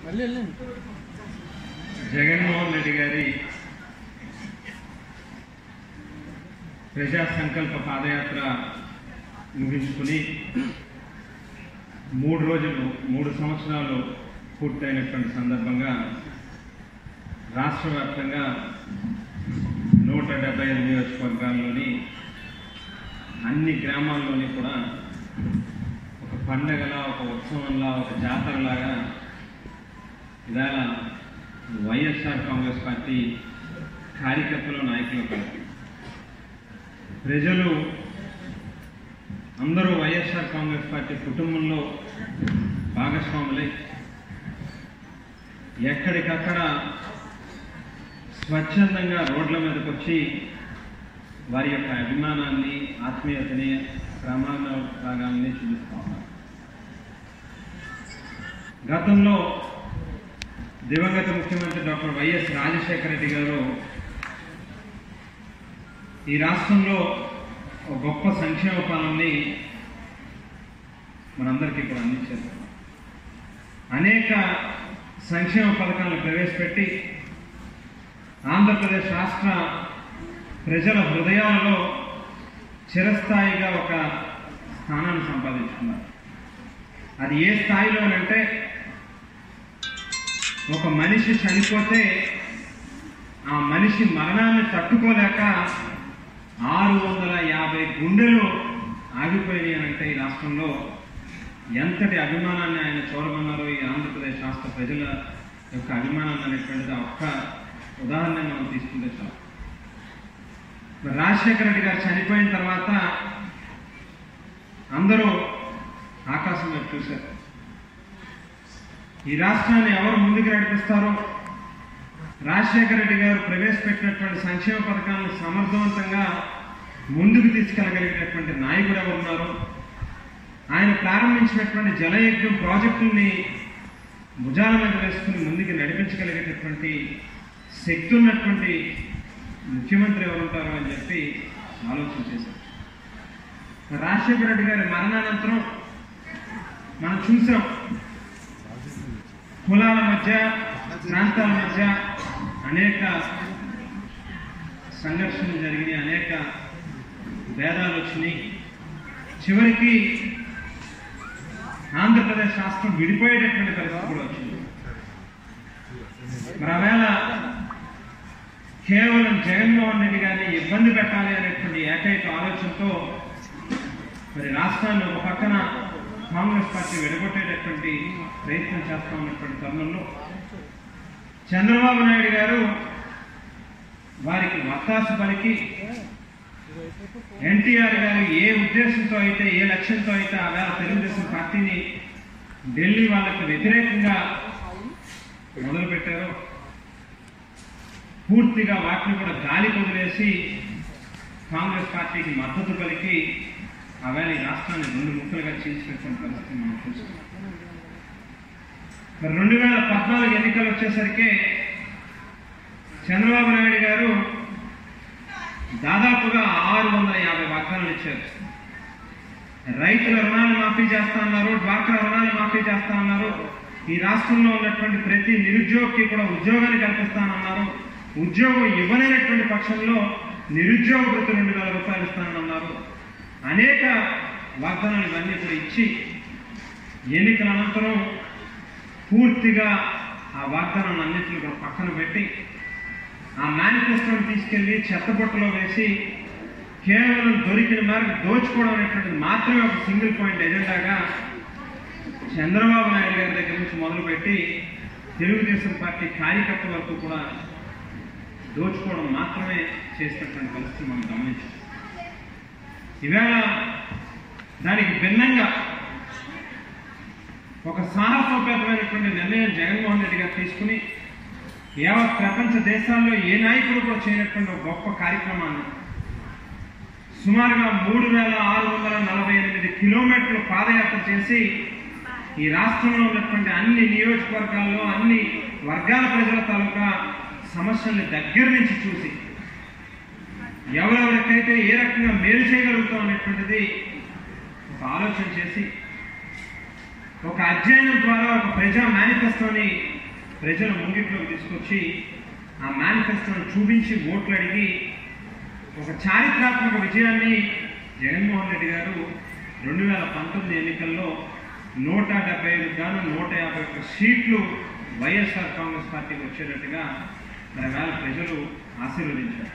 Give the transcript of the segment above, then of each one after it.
మళ్ళీ వెళ్ళండి జగన్మోహన్ రెడ్డి గారి ప్రజా సంకల్ప పాదయాత్ర ముగించుకుని మూడు రోజులు మూడు సంవత్సరాలు పూర్తయినటువంటి సందర్భంగా రాష్ట్ర వ్యాప్తంగా నూట డెబ్బై ఐదు నియోజకవర్గాల్లోని అన్ని గ్రామాల్లోని కూడా ఒక పండగలా ఒక ఉత్సవంలా ఒక జాతరలాగా ఇవాళ వైఎస్ఆర్ కాంగ్రెస్ పార్టీ కార్యకర్తలు నాయకులు కలిపి ప్రజలు అందరూ వైఎస్ఆర్ కాంగ్రెస్ పార్టీ కుటుంబంలో భాగస్వాములై ఎక్కడికక్కడ స్వచ్ఛందంగా రోడ్ల మీదకి వచ్చి వారి యొక్క అభిమానాన్ని ఆత్మీయతని ప్రమాణాన్ని చూపిస్తూ ఉన్నారు గతంలో దివంగత ముఖ్యమంత్రి డాక్టర్ వైఎస్ రాజశేఖర రెడ్డి గారు ఈ రాష్ట్రంలో ఒక గొప్ప సంక్షేమ పాలనని మనందరికీ కూడా అందించారు అనేక సంక్షేమ పథకాలను ప్రవేశపెట్టి ఆంధ్రప్రదేశ్ రాష్ట్ర ప్రజల హృదయాలలో చిరస్థాయిగా ఒక స్థానాన్ని సంపాదించుకున్నారు అది ఏ స్థాయిలోనంటే ఒక మనిషి చనిపోతే ఆ మనిషి మరణాన్ని తట్టుకోలేక ఆరు వందల యాభై గుండెలు ఆగిపోయినాయి అని అంటే ఈ రాష్ట్రంలో ఎంతటి అభిమానాన్ని ఆయన చూడమన్నారో ఈ ఆంధ్రప్రదేశ్ రాష్ట్ర ప్రజల యొక్క అభిమానాన్ని అనేటువంటిది ఆ ఒక్క ఉదాహరణ మనం తీసుకుంటే చాలు మరి రాజశేఖర రెడ్డి గారు చనిపోయిన తర్వాత అందరూ ఆకాశం వైపు చూశారు ఈ రాష్ట్రాన్ని ఎవరు ముందుకు నడిపిస్తారో రాజశేఖర రెడ్డి గారు ప్రవేశపెట్టినటువంటి సంక్షేమ పథకాలను సమర్థవంతంగా ముందుకు తీసుకెళ్ళగలిగినటువంటి నాయకుడు ఎవరు ఉన్నారు ఆయన ప్రారంభించినటువంటి జలయజ్ఞం ప్రాజెక్టుల్ని భుజాల మీద వేసుకుని ముందుకు నడిపించగలిగేటటువంటి శక్తి ఉన్నటువంటి ముఖ్యమంత్రి ఎవరు ఉంటారు అని చెప్పి ఆలోచన చేశారు రాజశేఖర రెడ్డి గారి మరణానంతరం మనం చూసాం కులాల మధ్య ప్రాంతాల మధ్య అనేక సంఘర్షణలు జరిగినాయి అనేక భేదాలు వచ్చినాయి చివరికి ఆంధ్రప్రదేశ్ రాష్ట్రం విడిపోయేటటువంటి పరిస్థితి కూడా వచ్చింది మరి ఆవేళ కేవలం జగన్మోహన్ రెడ్డి గారిని ఇబ్బంది పెట్టాలి అనేటువంటి ఏకైక ఆలోచనతో మరి రాష్ట్రాన్ని ఒక పక్కన కాంగ్రెస్ పార్టీ విడగొట్టేటటువంటి ప్రయత్నం చేస్తా ఉన్నటువంటి తరుణంలో చంద్రబాబు నాయుడు గారు వారికి వత్తాసు పలికి ఎన్టీఆర్ గారు ఏ ఉద్దేశంతో అయితే ఏ లక్ష్యంతో అయితే ఆవేళ తెలుగుదేశం పార్టీని ఢిల్లీ వాళ్ళకి వ్యతిరేకంగా మొదలుపెట్టారో పూర్తిగా వాటిని కూడా గాలి వదిలేసి కాంగ్రెస్ పార్టీకి మద్దతు పలికి ఆవేళ ఈ రాష్ట్రాన్ని రెండు ముక్కలుగా చీల్చినటువంటి పరిస్థితి మనం చూస్తాం మరి రెండు వేల పద్నాలుగు ఎన్నికలు వచ్చేసరికి చంద్రబాబు నాయుడు గారు దాదాపుగా ఆరు వందల యాభై వాగ్దానాలు ఇచ్చారు రైతుల రుణాలు మాఫీ చేస్తా అన్నారు డ్వాక్రా రుణాలు మాఫీ చేస్తా అన్నారు ఈ రాష్ట్రంలో ఉన్నటువంటి ప్రతి నిరుద్యోగికి కూడా ఉద్యోగాన్ని కల్పిస్తానన్నారు ఉద్యోగం ఇవ్వలేనటువంటి పక్షంలో నిరుద్యోగ వృత్తి రెండు వేల రూపాయలు ఇస్తానన్నారు అనేక వాగ్దానాలు ఇవన్నీ కూడా ఇచ్చి ఎన్నికల అనంతరం పూర్తిగా ఆ వాగ్దానాలను అన్నింటినీ కూడా పక్కన పెట్టి ఆ మేనిఫెస్టోని తీసుకెళ్లి చెత్తబుట్టలో వేసి కేవలం దొరికిన మేరకు దోచుకోవడం అనేటువంటిది మాత్రమే ఒక సింగిల్ పాయింట్ ఎజెండాగా చంద్రబాబు నాయుడు గారి దగ్గర నుంచి మొదలుపెట్టి తెలుగుదేశం పార్టీ కార్యకర్త వరకు కూడా దోచుకోవడం మాత్రమే చేసినటువంటి పరిస్థితి మనం గమనించాం ఈవేళ దానికి భిన్నంగా ఒక సాహసోపేతమైనటువంటి నిర్ణయం జగన్మోహన్ రెడ్డి గారు తీసుకుని యావత్ ప్రపంచ దేశాల్లో ఏ నాయకుడు కూడా చేయనటువంటి ఒక గొప్ప కార్యక్రమాన్ని సుమారుగా మూడు వేల ఆరు వందల నలభై ఎనిమిది కిలోమీటర్లు పాదయాత్ర చేసి ఈ రాష్ట్రంలో ఉన్నటువంటి అన్ని నియోజకవర్గాల్లో అన్ని వర్గాల ప్రజల తాలూకా సమస్యల్ని దగ్గర నుంచి చూసి ఎవరెవరికైతే ఏ రకంగా మేలు చేయగలుగుతాం అనేటువంటిది ఒక ఆలోచన చేసి ఒక అధ్యయనం ద్వారా ఒక ప్రజా మేనిఫెస్టోని ప్రజల ముంగిట్లోకి తీసుకొచ్చి ఆ మేనిఫెస్టోని చూపించి ఓట్లు అడిగి ఒక చారిత్రాత్మక విజయాన్ని జగన్మోహన్ రెడ్డి గారు రెండు వేల పంతొమ్మిది ఎన్నికల్లో నూట డెబ్బై ఐదు గాను నూట యాభై ఒక్క సీట్లు వైఎస్ఆర్ కాంగ్రెస్ పార్టీకి వచ్చేటట్టుగా మరి వేళ ప్రజలు ఆశీర్వదించారు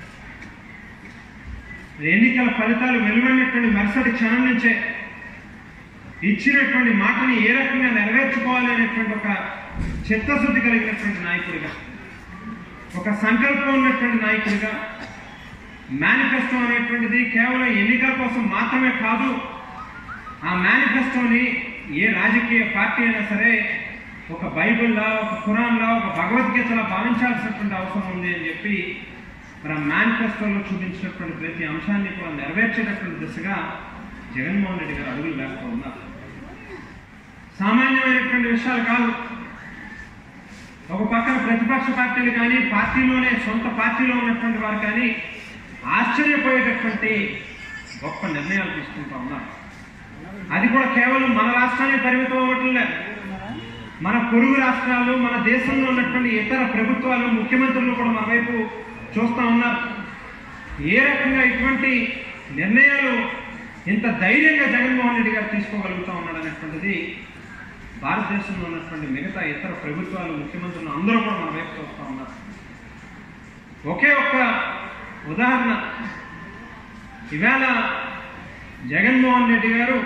ఎన్నికల ఫలితాలు వెలువడినటువంటి మరుసటి క్షణం నుంచే ఇచ్చినటువంటి మాటని ఏ రకంగా నెరవేర్చుకోవాలి అనేటువంటి ఒక చిత్తశుద్ధి కలిగినటువంటి నాయకుడిగా ఒక సంకల్పం ఉన్నటువంటి నాయకుడిగా మేనిఫెస్టో అనేటువంటిది కేవలం ఎన్నికల కోసం మాత్రమే కాదు ఆ మేనిఫెస్టోని ఏ రాజకీయ పార్టీ అయినా సరే ఒక బైబిల్లా ఒక ఖురాన్లా ఒక భగవద్గీతలా భావించాల్సినటువంటి అవసరం ఉంది అని చెప్పి మరి ఆ మేనిఫెస్టోలో చూపించినటువంటి ప్రతి అంశాన్ని కూడా నెరవేర్చేటటువంటి దిశగా జగన్మోహన్ రెడ్డి గారు అడుగులు వేస్తూ ఉన్నారు సామాన్యమైనటువంటి విషయాలు కాదు ఒక పక్కన ప్రతిపక్ష పార్టీలు కానీ పార్టీలోనే సొంత పార్టీలో ఉన్నటువంటి వారు కానీ ఆశ్చర్యపోయేటటువంటి గొప్ప నిర్ణయాలు తీసుకుంటా ఉన్నారు అది కూడా కేవలం మన రాష్ట్రానికి పరిమితం అవ్వట్లే మన పొరుగు రాష్ట్రాలు మన దేశంలో ఉన్నటువంటి ఇతర ప్రభుత్వాలు ముఖ్యమంత్రులు కూడా మన వైపు చూస్తూ ఉన్నారు ఏ రకంగా ఇటువంటి నిర్ణయాలు ఇంత ధైర్యంగా జగన్మోహన్ రెడ్డి గారు తీసుకోగలుగుతా ఉన్నాడు అనేటువంటిది భారతదేశంలో ఉన్నటువంటి మిగతా ఇతర ప్రభుత్వాలు ముఖ్యమంత్రులు అందరూ కూడా మన వైపు చూస్తూ ఉన్నారు ఒకే ఒక్క ఉదాహరణ ఇవాళ జగన్మోహన్ రెడ్డి గారు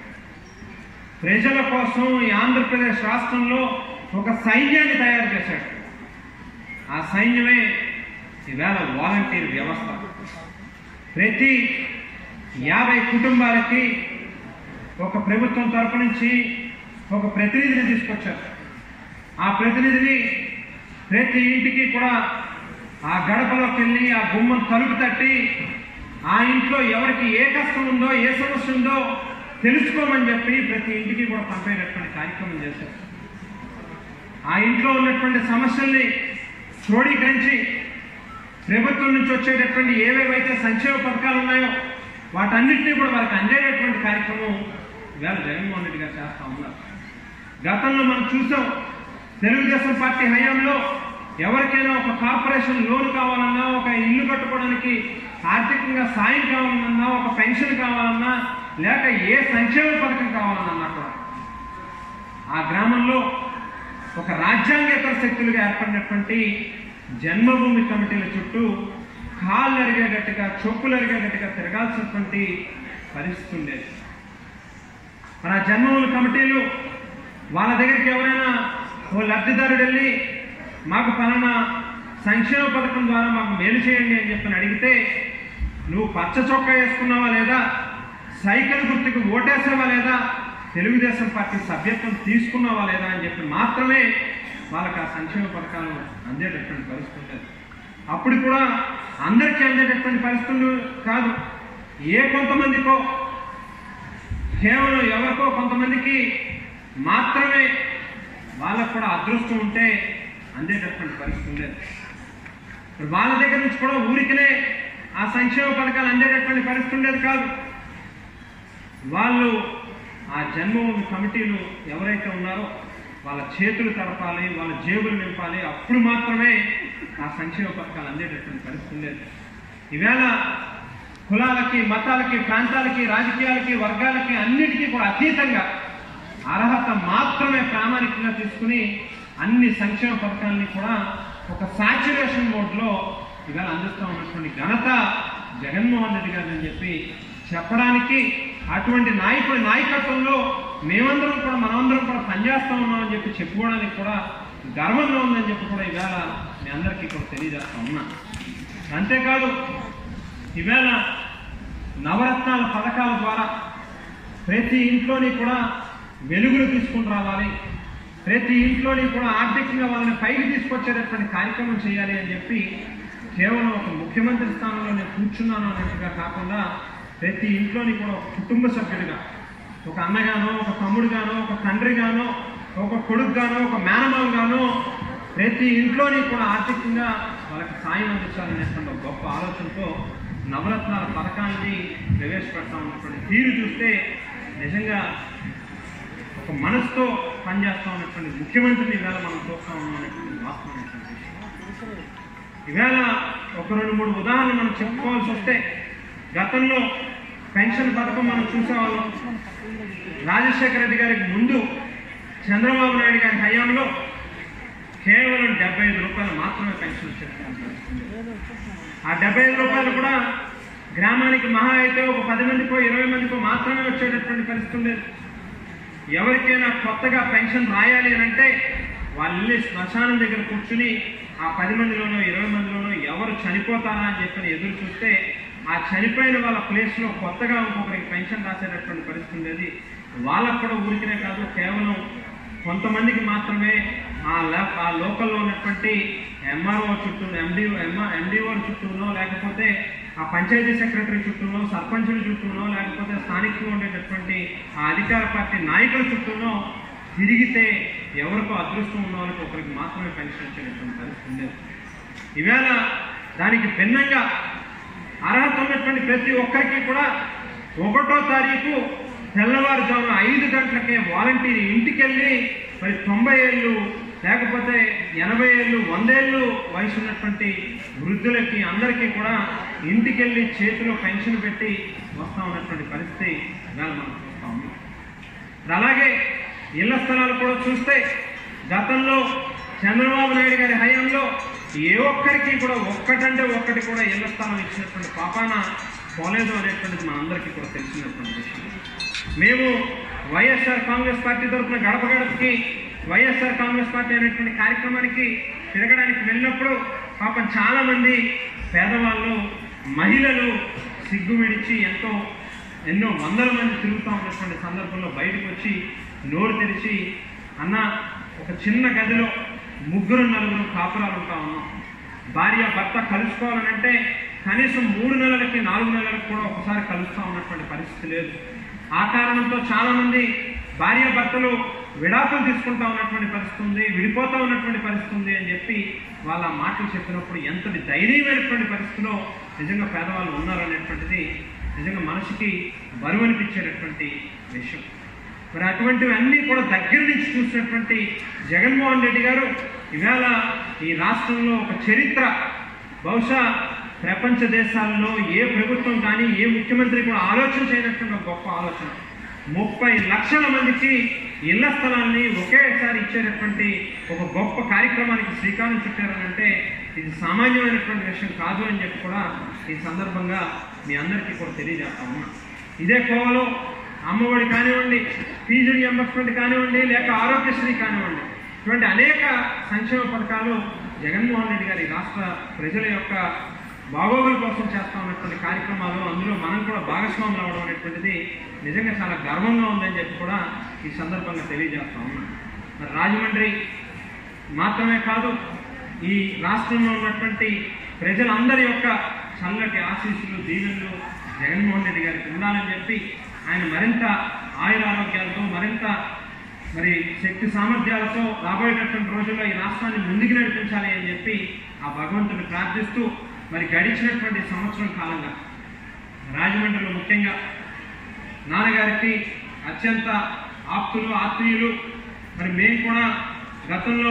ప్రజల కోసం ఈ ఆంధ్రప్రదేశ్ రాష్ట్రంలో ఒక సైన్యాన్ని తయారు చేశాడు ఆ సైన్యమే ఈవేళ వాలంటీర్ వ్యవస్థ ప్రతి యాభై కుటుంబాలకి ఒక ప్రభుత్వం తరపు నుంచి ఒక ప్రతినిధిని తీసుకొచ్చారు ఆ ప్రతినిధిని ప్రతి ఇంటికి కూడా ఆ గడపలోకి వెళ్ళి ఆ గుమ్మం తలుపు తట్టి ఆ ఇంట్లో ఎవరికి ఏ కష్టం ఉందో ఏ సమస్య ఉందో తెలుసుకోమని చెప్పి ప్రతి ఇంటికి కూడా పంపేటటువంటి కార్యక్రమం చేశారు ఆ ఇంట్లో ఉన్నటువంటి సమస్యల్ని క్రోడీకరించి ప్రభుత్వం నుంచి వచ్చేటటువంటి ఏవేవైతే సంక్షేమ పథకాలు ఉన్నాయో వాటన్నిటినీ కూడా వారికి అందేటటువంటి కార్యక్రమం ఇవాళ జగన్మోహన్ రెడ్డి గారు చేస్తా ఉన్నారు గతంలో మనం చూసాం తెలుగుదేశం పార్టీ హయాంలో ఎవరికైనా ఒక కార్పొరేషన్ లోన్ కావాలన్నా ఒక ఇల్లు కట్టుకోవడానికి ఆర్థికంగా సాయం కావాలన్నా ఒక పెన్షన్ కావాలన్నా లేక ఏ సంక్షేమ పథకం కావాలన్నా కూడా ఆ గ్రామంలో ఒక రాజ్యాంగేతర శక్తులుగా ఏర్పడినటువంటి జన్మభూమి కమిటీల చుట్టూ కాళ్ళు అరిగేటట్టుగా చొప్పులు అరిగేటట్టుగా తిరగాల్సినటువంటి పరిస్థితి ఉండేది మన జన్మభూమి కమిటీలు వాళ్ళ దగ్గరికి ఎవరైనా ఓ లబ్ధిదారుడు వెళ్ళి మాకు పలానా సంక్షేమ పథకం ద్వారా మాకు మేలు చేయండి అని చెప్పని అడిగితే నువ్వు పచ్చ చొక్కా వేసుకున్నావా లేదా సైకిల్ గుర్తుకు ఓటేసావా లేదా తెలుగుదేశం పార్టీ సభ్యత్వం తీసుకున్నావా లేదా అని చెప్పి మాత్రమే వాళ్ళకి ఆ సంక్షేమ పథకాలు అందేటటువంటి పరిస్థితి ఉండేది అప్పుడు కూడా అందరికీ అందేటటువంటి పరిస్థితులు కాదు ఏ కొంతమందికో కేవలం ఎవరికో కొంతమందికి మాత్రమే వాళ్ళకు కూడా అదృష్టం ఉంటే అందేటటువంటి పరిస్థితి ఉండేది ఇప్పుడు వాళ్ళ దగ్గర నుంచి కూడా ఊరికనే ఆ సంక్షేమ పథకాలు అందేటటువంటి పరిస్థితి ఉండేది కాదు వాళ్ళు ఆ జన్మభూమి కమిటీలు ఎవరైతే ఉన్నారో వాళ్ళ చేతులు తడపాలి వాళ్ళ జేబులు నింపాలి అప్పుడు మాత్రమే ఆ సంక్షేమ పథకాలు అందేటటువంటి పరిస్థితి ఉండేది ఈవేళ కులాలకి మతాలకి ప్రాంతాలకి రాజకీయాలకి వర్గాలకి అన్నిటికీ కూడా అతీతంగా అర్హత మాత్రమే ప్రామాణికంగా తీసుకుని అన్ని సంక్షేమ పథకాలని కూడా ఒక సాచురేషన్ మోడ్లో ఇవాళ అందిస్తూ ఉన్నటువంటి ఘనత జగన్మోహన్ రెడ్డి గారు అని చెప్పి చెప్పడానికి అటువంటి నాయకుడి నాయకత్వంలో మేమందరం కూడా మనమందరం కూడా పనిచేస్తా ఉన్నామని చెప్పి చెప్పుకోవడానికి కూడా గర్వంగా ఉందని చెప్పి కూడా ఈవేళ మీ అందరికీ కూడా తెలియజేస్తా ఉన్నా అంతేకాదు ఈవేళ నవరత్నాల పథకాల ద్వారా ప్రతి ఇంట్లోని కూడా వెలుగులు తీసుకుని రావాలి ప్రతి ఇంట్లోని కూడా ఆర్థికంగా వాళ్ళని పైకి తీసుకొచ్చేటటువంటి కార్యక్రమం చేయాలి అని చెప్పి కేవలం ఒక ముఖ్యమంత్రి స్థానంలో నేను కూర్చున్నాను అన్నట్టుగా కాకుండా ప్రతి ఇంట్లోని కూడా ఒక కుటుంబ సభ్యుడిగా ఒక అన్నగానో ఒక తమ్ముడుగానో ఒక తండ్రిగానో ఒక కొడుకుగానో ఒక మేనమావగానో ప్రతి ఇంట్లోని కూడా ఆర్థికంగా వాళ్ళకి సాయం అందించాలనేటువంటి ఒక గొప్ప ఆలోచనతో నవరత్నాల పథకాన్ని ప్రవేశపెడతా ఉన్నటువంటి తీరు చూస్తే నిజంగా ఒక ఒక మనసుతో పనిచేస్తా ఉన్నటువంటి ముఖ్యమంత్రిని ఈవేళ మనం చూస్తా ఉన్నాం అనేటువంటి వాస్తవమైనటువంటి విషయం ఈవేళ ఒక రెండు మూడు ఉదాహరణలు మనం చెప్పుకోవాల్సి వస్తే గతంలో పెన్షన్ పథకం మనం చూసేవాళ్ళం రాజశేఖర రెడ్డి గారికి ముందు చంద్రబాబు నాయుడు గారి హయాంలో కేవలం డెబ్బై ఐదు రూపాయలు మాత్రమే పెన్షన్ వచ్చేటువంటి ఆ డెబ్బై ఐదు రూపాయలు కూడా గ్రామానికి మహా అయితే ఒక పది మందికో ఇరవై మందికో మాత్రమే వచ్చేటటువంటి పరిస్థితి ఉండేది ఎవరికైనా కొత్తగా పెన్షన్ రాయాలి అని అంటే వాళ్ళు శ్మశానం దగ్గర కూర్చుని ఆ పది మందిలోనో ఇరవై మందిలోనో ఎవరు చనిపోతారా అని చెప్పి ఎదురు చూస్తే ఆ చనిపోయిన వాళ్ళ ప్లేస్లో కొత్తగా ఇంకొకరికి పెన్షన్ రాసేటటువంటి పరిస్థితి ఉండేది వాళ్ళకు కూడా ఊరికనే కాదు కేవలం కొంతమందికి మాత్రమే ఆ లా- ఆ లోకల్లో ఉన్నటువంటి ఎంఆర్ఓ చుట్టూ ఎండి ఎండిఓ చుట్టూనో లేకపోతే ఆ పంచాయతీ సెక్రటరీ చుట్టూనో సర్పంచుల చుట్టూనో లేకపోతే స్థానికంగా ఉండేటటువంటి ఆ అధికార పార్టీ నాయకుల చుట్టూనో తిరిగితే ఎవరికో అదృష్టం ఉన్న వాళ్ళకి ఒకరికి మాత్రమే పెన్షన్ వచ్చేటటువంటి పరిస్థితి ఉండేది ఈవేళ దానికి భిన్నంగా అర్హత ఉన్నటువంటి ప్రతి ఒక్కరికి కూడా ఒకటో తారీఖు తెల్లవారుజామున ఐదు గంటలకే వాలంటీర్ ఇంటికి వెళ్ళి మరి తొంభై ఏళ్ళు లేకపోతే ఎనభై ఏళ్ళు వందేళ్ళు వయసు ఉన్నటువంటి వృద్ధులకి అందరికీ కూడా ఇంటికి వెళ్ళి చేతిలో పెన్షన్ పెట్టి వస్తా ఉన్నటువంటి పరిస్థితి ఇవాళ మనం చూస్తా ఉన్నాం మరి అలాగే ఇళ్ల స్థలాలు కూడా చూస్తే గతంలో చంద్రబాబు నాయుడు గారి హయాంలో ఏ ఒక్కరికి కూడా ఒక్కటంటే ఒక్కటి కూడా ఇళ్ల స్థలం ఇచ్చినటువంటి పాపాన పోలేదు అనేటువంటిది మనందరికీ కూడా తెలిసినటువంటి విషయం మేము వైఎస్ఆర్ కాంగ్రెస్ పార్టీ తరఫున గడప గడపకి వైఎస్ఆర్ కాంగ్రెస్ పార్టీ అనేటువంటి కార్యక్రమానికి తిరగడానికి వెళ్ళినప్పుడు పాపం చాలా మంది పేదవాళ్ళు మహిళలు సిగ్గు విడిచి ఎంతో ఎన్నో వందల మంది తిరుగుతూ ఉన్నటువంటి సందర్భంలో బయటకు వచ్చి నోరు తెరిచి అన్న ఒక చిన్న గదిలో ముగ్గురు నలుగురు కాపురాలు ఉంటా ఉన్నాం భార్య భర్త కలుసుకోవాలనంటే కనీసం మూడు నెలలకి నాలుగు నెలలకు కూడా ఒకసారి కలుస్తూ ఉన్నటువంటి పరిస్థితి లేదు ఆ కారణంతో చాలా మంది భార్య భర్తలు విడాకులు తీసుకుంటా ఉన్నటువంటి పరిస్థితి ఉంది విడిపోతా ఉన్నటువంటి పరిస్థితి ఉంది అని చెప్పి వాళ్ళ మాటలు చెప్పినప్పుడు ఎంతటి ధైర్యమైనటువంటి పరిస్థితిలో నిజంగా పేదవాళ్ళు ఉన్నారనేటువంటిది నిజంగా మనసుకి బరువు అనిపించేటటువంటి విషయం మరి అటువంటివన్నీ కూడా దగ్గర నుంచి చూసినటువంటి జగన్మోహన్ రెడ్డి గారు ఇవాళ ఈ రాష్ట్రంలో ఒక చరిత్ర బహుశా ప్రపంచ దేశాల్లో ఏ ప్రభుత్వం కానీ ఏ ముఖ్యమంత్రి కూడా ఆలోచన చేయనటువంటి ఒక గొప్ప ఆలోచన ముప్పై లక్షల మందికి ఇళ్ల స్థలాన్ని ఒకేసారి ఇచ్చేటటువంటి ఒక గొప్ప కార్యక్రమానికి శ్రీకారం చుట్టారనంటే ఇది సామాన్యమైనటువంటి విషయం కాదు అని చెప్పి కూడా ఈ సందర్భంగా మీ అందరికీ కూడా తెలియజేస్తా ఉన్నా ఇదే కోవలో అమ్మఒడి కానివ్వండి ఫీజు రియంబర్స్మెంట్ కానివ్వండి లేక ఆరోగ్యశ్రీ కానివ్వండి ఇటువంటి అనేక సంక్షేమ పథకాలు జగన్మోహన్ రెడ్డి గారి రాష్ట్ర ప్రజల యొక్క బాగోగుల కోసం చేస్తా ఉన్నటువంటి కార్యక్రమాలు అందులో మనం కూడా భాగస్వాములు అవడం అనేటువంటిది నిజంగా చాలా గర్వంగా ఉందని చెప్పి కూడా ఈ సందర్భంగా తెలియజేస్తా ఉన్నాను మరి రాజమండ్రి మాత్రమే కాదు ఈ రాష్ట్రంలో ఉన్నటువంటి ప్రజలందరి యొక్క చల్లటి ఆశీస్సులు దీవెనలు జగన్మోహన్ రెడ్డి గారికి ఉండాలని చెప్పి ఆయన మరింత ఆయుర ఆరోగ్యాలతో మరింత మరి శక్తి సామర్థ్యాలతో రాబోయేటటువంటి రోజుల్లో ఈ రాష్ట్రాన్ని ముందుకు నడిపించాలి అని చెప్పి ఆ భగవంతుని ప్రార్థిస్తూ మరి గడిచినటువంటి సంవత్సరం కాలంగా రాజమండ్రిలో ముఖ్యంగా నాన్నగారికి అత్యంత ఆప్తులు ఆత్మీయులు మరి మేము కూడా గతంలో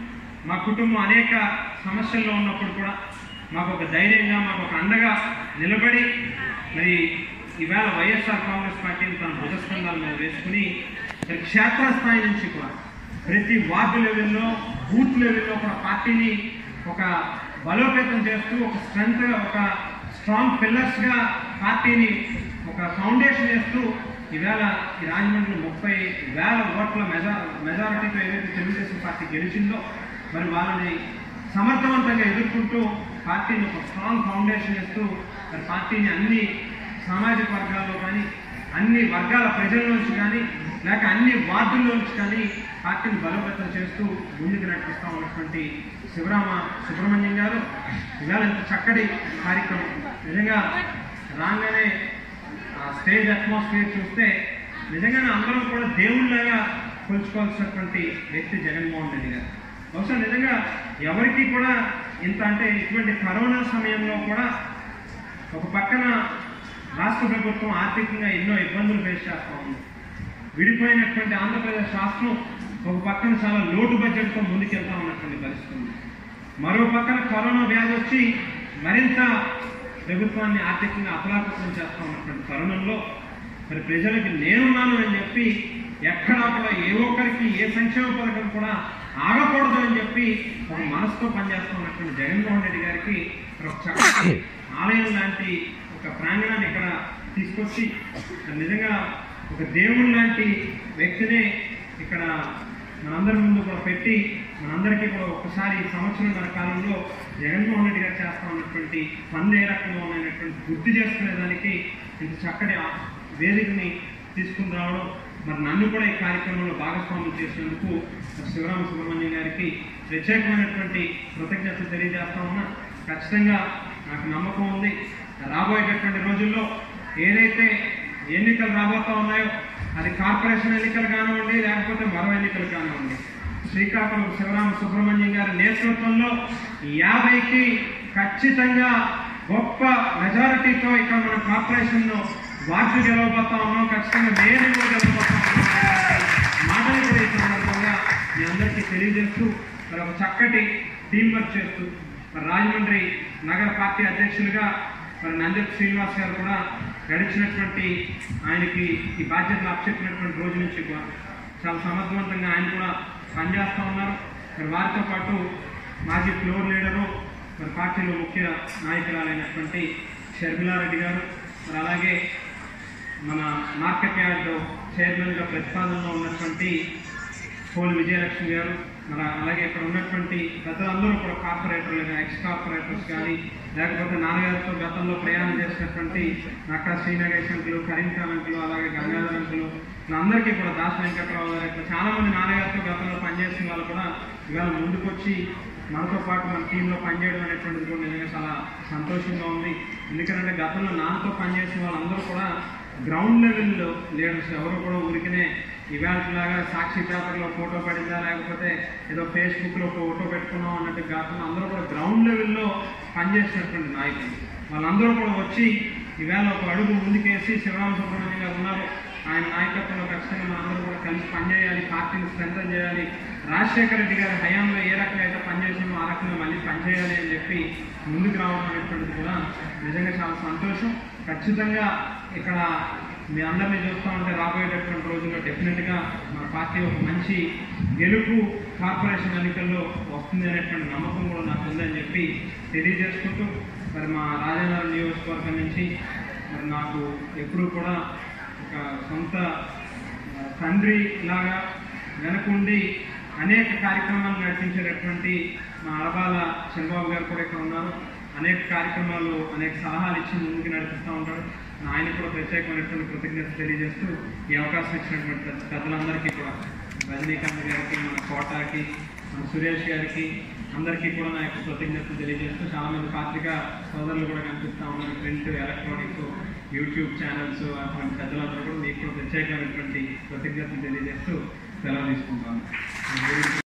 మా కుటుంబం అనేక సమస్యల్లో ఉన్నప్పుడు కూడా మాకు ఒక ధైర్యంగా మాకు ఒక అండగా నిలబడి మరి ఈవేళ వైఎస్ఆర్ కాంగ్రెస్ పార్టీని తన భుజస్కంధాల మీద వేసుకుని మరి క్షేత్రస్థాయి నుంచి కూడా ప్రతి వార్డు లెవెల్లో బూత్ లెవెల్లో కూడా పార్టీని ఒక బలోపేతం చేస్తూ ఒక స్ట్రెంత్ ఒక స్ట్రాంగ్ పిల్లర్స్గా పార్టీని ఒక ఫౌండేషన్ చేస్తూ ఈవేళ ఈ రాజమండ్రిలో ముప్పై వేల ఓట్ల మెజా మెజారిటీతో ఏదైతే తెలుగుదేశం పార్టీ గెలిచిందో మరి వాళ్ళని సమర్థవంతంగా ఎదుర్కొంటూ పార్టీని ఒక స్ట్రాంగ్ ఫౌండేషన్ ఇస్తూ మరి పార్టీని అన్ని సామాజిక వర్గాల్లో కానీ అన్ని వర్గాల ప్రజల నుంచి కానీ లేక అన్ని వార్డుల్లో నుంచి కానీ పార్టీని బలోపేతం చేస్తూ ముందుకు నడిపిస్తూ ఉన్నటువంటి శివరామ సుబ్రహ్మణ్యం గారు ఇవాళ ఇంత చక్కటి కార్యక్రమం నిజంగా రాగానే ఆ స్టేజ్ అట్మాస్ఫియర్ చూస్తే నిజంగానే అందరం కూడా దేవుళ్ళగా కొలుచుకోవాల్సినటువంటి వ్యక్తి జగన్మోహన్ రెడ్డి గారు బహుశా నిజంగా ఎవరికి కూడా ఇంత అంటే ఇటువంటి కరోనా సమయంలో కూడా ఒక పక్కన రాష్ట్ర ప్రభుత్వం ఆర్థికంగా ఎన్నో ఇబ్బందులు ఫేస్ చేస్తూ ఉంది విడిపోయినటువంటి ఆంధ్రప్రదేశ్ రాష్ట్రం ఒక పక్కన చాలా లోటు బడ్జెట్తో ముందుకెళ్తా ఉన్నటువంటి పరిస్థితి ఉంది మరో పక్కన కరోనా వ్యాధి వచ్చి మరింత ప్రభుత్వాన్ని ఆర్థికంగా అతలాకుతలం చేస్తా ఉన్నటువంటి తరుణంలో మరి ప్రజలకి నేనున్నాను అని చెప్పి ఎక్కడా కూడా ఏ ఒక్కరికి ఏ సంక్షేమ పథకం కూడా ఆగకూడదు అని చెప్పి ఒక మనసుతో పనిచేస్తూ ఉన్నటువంటి జగన్మోహన్ రెడ్డి గారికి ఒక చక్కటి ఆలయం లాంటి ఒక ప్రాంగణాన్ని ఇక్కడ తీసుకొచ్చి నిజంగా ఒక దేవుడు లాంటి వ్యక్తినే ఇక్కడ మనందరి ముందు కూడా పెట్టి మనందరికీ కూడా ఒక్కసారి ఈ సంవత్సరం కాలంలో జగన్మోహన్ రెడ్డి గారు చేస్తా ఉన్నటువంటి పనులు ఏ రకంగా ఉన్నాయనేటువంటి గుర్తు చేసుకునే దానికి ఇంత చక్కటి ఆ వేదికని తీసుకుని రావడం మరి నన్ను కూడా ఈ కార్యక్రమంలో భాగస్వామ్యం చేసినందుకు మరి శివరామ సుబ్రహ్మణ్యం గారికి ప్రత్యేకమైనటువంటి కృతజ్ఞతలు తెలియజేస్తా ఉన్నా ఖచ్చితంగా నాకు నమ్మకం ఉంది రాబోయేటటువంటి రోజుల్లో ఏదైతే ఎన్నికలు రాబోతా ఉన్నాయో అది కార్పొరేషన్ ఎన్నికలు కానివ్వండి లేకపోతే మరో ఎన్నికలు కానివ్వండి శ్రీకాకుళం శివరామ సుబ్రహ్మణ్యం గారి నేతృత్వంలో యాభైకి ఖచ్చితంగా గొప్ప మెజారిటీతో ఇక్కడ మన కార్పొరేషన్ వార్డు గెలవబోతా ఉన్నాం ఖచ్చితంగా నేను కూడా గెలవబోతా ఉన్నాం మాటలు కూడా ఈ సందర్భంగా మీ అందరికీ తెలియజేస్తూ మరి ఒక చక్కటి టీం వర్క్ చేస్తూ మరి రాజమండ్రి నగర పార్టీ అధ్యక్షులుగా మరి నందెప్ శ్రీనివాస్ గారు కూడా గడిచినటువంటి ఆయనకి ఈ బాధ్యతలు అప్పచెప్పినటువంటి రోజు నుంచి కూడా చాలా సమర్థవంతంగా ఆయన కూడా పనిచేస్తూ ఉన్నారు మరి వారితో పాటు మాజీ ఫ్లోర్ లీడరు మరి పార్టీలో ముఖ్య నాయకురాలైనటువంటి షర్మిలారెడ్డి గారు మరి అలాగే మన మార్కెట్ యార్డ్ చైర్మన్గా ప్రతిపాదనలో ఉన్నటువంటి పోల్ విజయలక్ష్మి గారు మన అలాగే ఇక్కడ ఉన్నటువంటి పెద్దలందరూ కూడా కార్పొరేటర్లు కానీ ఎక్స్ కార్పొరేటర్స్ కానీ లేకపోతే నాన్నగారితో గతంలో ప్రయాణం చేసినటువంటి నక్కా శ్రీనగేష్ అంకులు కరీం ఖాన్ అంకులు అలాగే గంగాధర్ అంకులు వీళ్ళందరికీ కూడా దాస వెంకట్రావు గారు ఇట్లా చాలా మంది నాన్నగారితో గతంలో పనిచేసిన వాళ్ళు కూడా ఇవాళ ముందుకొచ్చి మనతో పాటు మన టీంలో పనిచేయడం అనేటువంటిది కూడా నిజంగా చాలా సంతోషంగా ఉంది ఎందుకంటే గతంలో నాన్నతో పనిచేసిన వాళ్ళందరూ కూడా గ్రౌండ్ లెవెల్లో లీడర్స్ ఎవరు కూడా ఊరికనే ఇవాళలాగా సాక్షి పేపర్లో ఫోటో పడిందా లేకపోతే ఏదో ఫేస్బుక్లో ఫోటో పెట్టుకున్నాం అన్నట్టు కాకుండా అందరూ కూడా గ్రౌండ్ లెవెల్లో పనిచేసినటువంటి నాయకులు వాళ్ళందరూ కూడా వచ్చి ఈవేళ ఒక అడుగు ముందుకేసి శివరామ సుబ్రహ్మణ్యం గారు ఉన్నారు ఆయన నాయకత్వంలో ఖచ్చితంగా మనందరూ కూడా కలిసి పనిచేయాలి పార్టీని స్ట్రెంథన్ చేయాలి రాజశేఖర రెడ్డి గారి హయాంలో ఏ రకంగా అయితే పనిచేసామో ఆ రకంగా మళ్ళీ పనిచేయాలి అని చెప్పి ముందుకు రావడం అనేటువంటిది కూడా నిజంగా చాలా సంతోషం ఖచ్చితంగా ఇక్కడ మీ అందరినీ చూస్తూ ఉంటే రాబోయేటటువంటి రోజుల్లో డెఫినెట్గా మా పార్టీ ఒక మంచి గెలుపు కార్పొరేషన్ ఎన్నికల్లో వస్తుంది అనేటువంటి నమ్మకం కూడా నాకు ఉందని చెప్పి తెలియజేసుకుంటూ మరి మా రాజనగరం నియోజకవర్గం నుంచి మరి నాకు ఎప్పుడూ కూడా ఒక సొంత ఆ, తండ్రి లాగా వెనకుండి అనేక కార్యక్రమాలు నడిపించేటటువంటి మా అరబాల చంద్రబాబు గారు కూడా ఇక్కడ ఉన్నారు అనేక కార్యక్రమాలు అనేక సలహాలు ఇచ్చి ముందుకు నడిపిస్తూ ఉంటారు ఆయన కూడా ప్రత్యేకమైనటువంటి కృతజ్ఞత తెలియజేస్తూ ఈ అవకాశం ఇచ్చినటువంటి పెద్ద- పెద్దలందరికీ కూడా రజనీకాంత్ గారికి మన కోటాకి మన సురేష్ గారికి అందరికీ కూడా నా యొక్క కృతజ్ఞతలు తెలియజేస్తూ చాలా మంది పత్రికా సోదరులు కూడా కనిపిస్తూ ఉన్నారు ప్రింట్ ఎలక్ట్రానిక్స్ యూట్యూబ్ ఛానల్స్ అటువంటి పెద్దలందరూ కూడా మీకు కూడా ప్రత్యేకమైనటువంటి కృతజ్ఞతలు తెలియజేస్తూ సెలవు తీసుకుంటాను